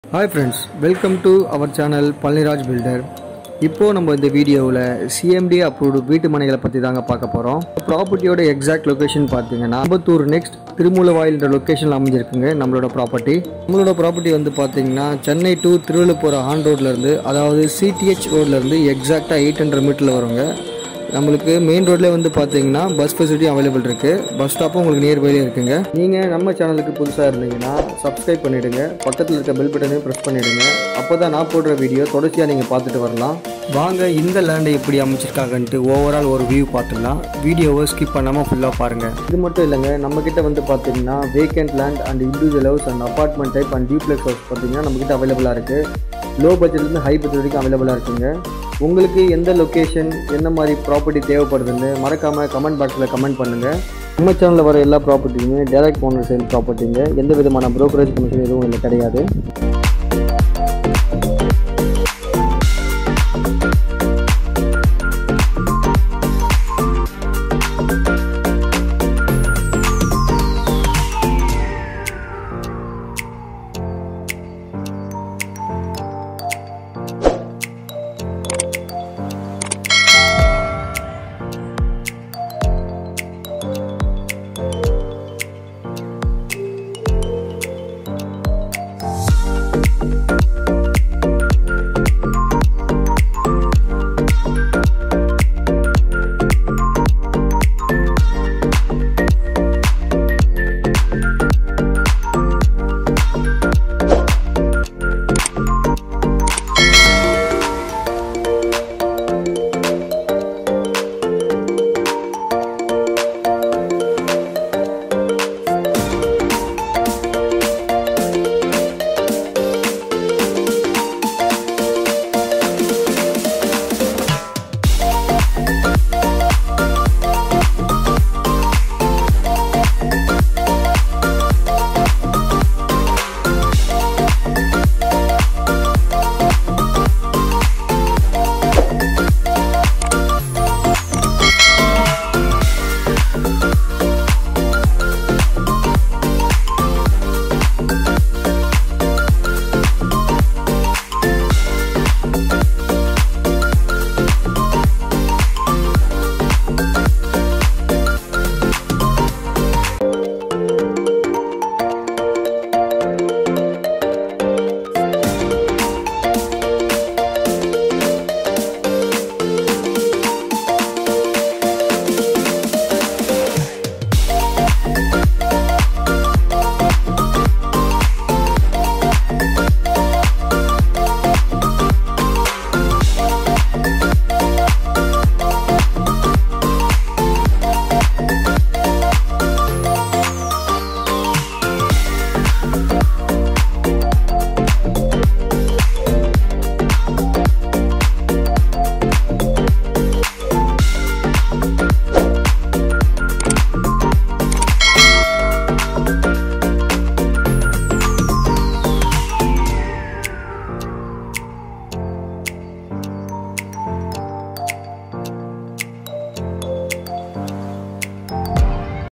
hi friends welcome to our channel Palaniraj builder இப்போது நம்ம இந்த வீடியோவில் சிஎம்டி அப்ரூவ்டு வீட்டு மனைகளை பற்றி தாங்க பார்க்க போகிறோம் ப்ராப்பர்ட்டியோட எக்ஸாக்ட் லொகேஷன் பார்த்தீங்கன்னா அம்பத்தூர் நெக்ஸ்ட் திருமூலவாயில்ன்ற லொக்கேஷனில் அமைஞ்சிருக்குங்க நம்மளோட ப்ராப்பர்ட்டி நம்மளோட ப்ராப்பர்ட்டி வந்து பார்த்தீங்கன்னா சென்னை டு திருவள்ளுப்பூர் ஆன் ரோட்லேருந்து அதாவது சிடிஹெச் ரோட்லேருந்து எக்ஸாக்டாக எயிட் ஹண்ட்ரட் மீட்டரில் வருங்க நம்மளுக்கு மெயின் ரோட்லேயே வந்து பார்த்தீங்கன்னா பஸ் ஃபெசிலிட்டி அவைலபிள் இருக்குது பஸ் ஸ்டாப்பும் உங்களுக்கு நியர்பைலே இருக்குங்க நீங்கள் நம்ம சேனலுக்கு புதுசாக இருந்தீங்கன்னா சப்ஸ்கிரைப் பண்ணிவிடுங்க பக்கத்தில் இருக்க பெல் பட்டனையும் ப்ரெஸ் பண்ணிவிடுங்க அப்போ தான் நான் போடுற வீடியோ தொடர்ச்சியாக நீங்கள் பார்த்துட்டு வரலாம் வாங்க இந்த லேண்டை எப்படி அமைச்சிருக்காங்கன்ட்டு ஓவரால் ஒரு வியூ பார்த்துடலாம் வீடியோவை ஸ்கிப் பண்ணாமல் ஃபுல்லாக பாருங்கள் இது மட்டும் இல்லைங்க நம்மக்கிட்ட வந்து பார்த்தீங்கன்னா vacant land and individual house and apartment type and duplex house பார்த்தீங்கன்னா நம்மக்கிட்ட அவைலபிளாக இருக்குது லோ பட்ஜெட்லேருந்து ஹை பட்ஜெட் வரைக்கும் அவைலபிளாக இருக்குங்க உங்களுக்கு எந்த லொக்கேஷன் என்ன மாதிரி ப்ராப்பர்ட்டி தேவைப்படுதுன்னு மறக்காமல் கமெண்ட் பாக்ஸில் கமெண்ட் பண்ணுங்கள் நம்ம சேனலில் வர எல்லா ப்ராப்பர்ட்டியுமே டேரக்ட் ஓனர் சேல் ப்ராப்பர்ட்டிங்க எந்த விதமான ப்ரோக்கரேஜ் கமிஷன் எதுவும் இல்லை கிடையாது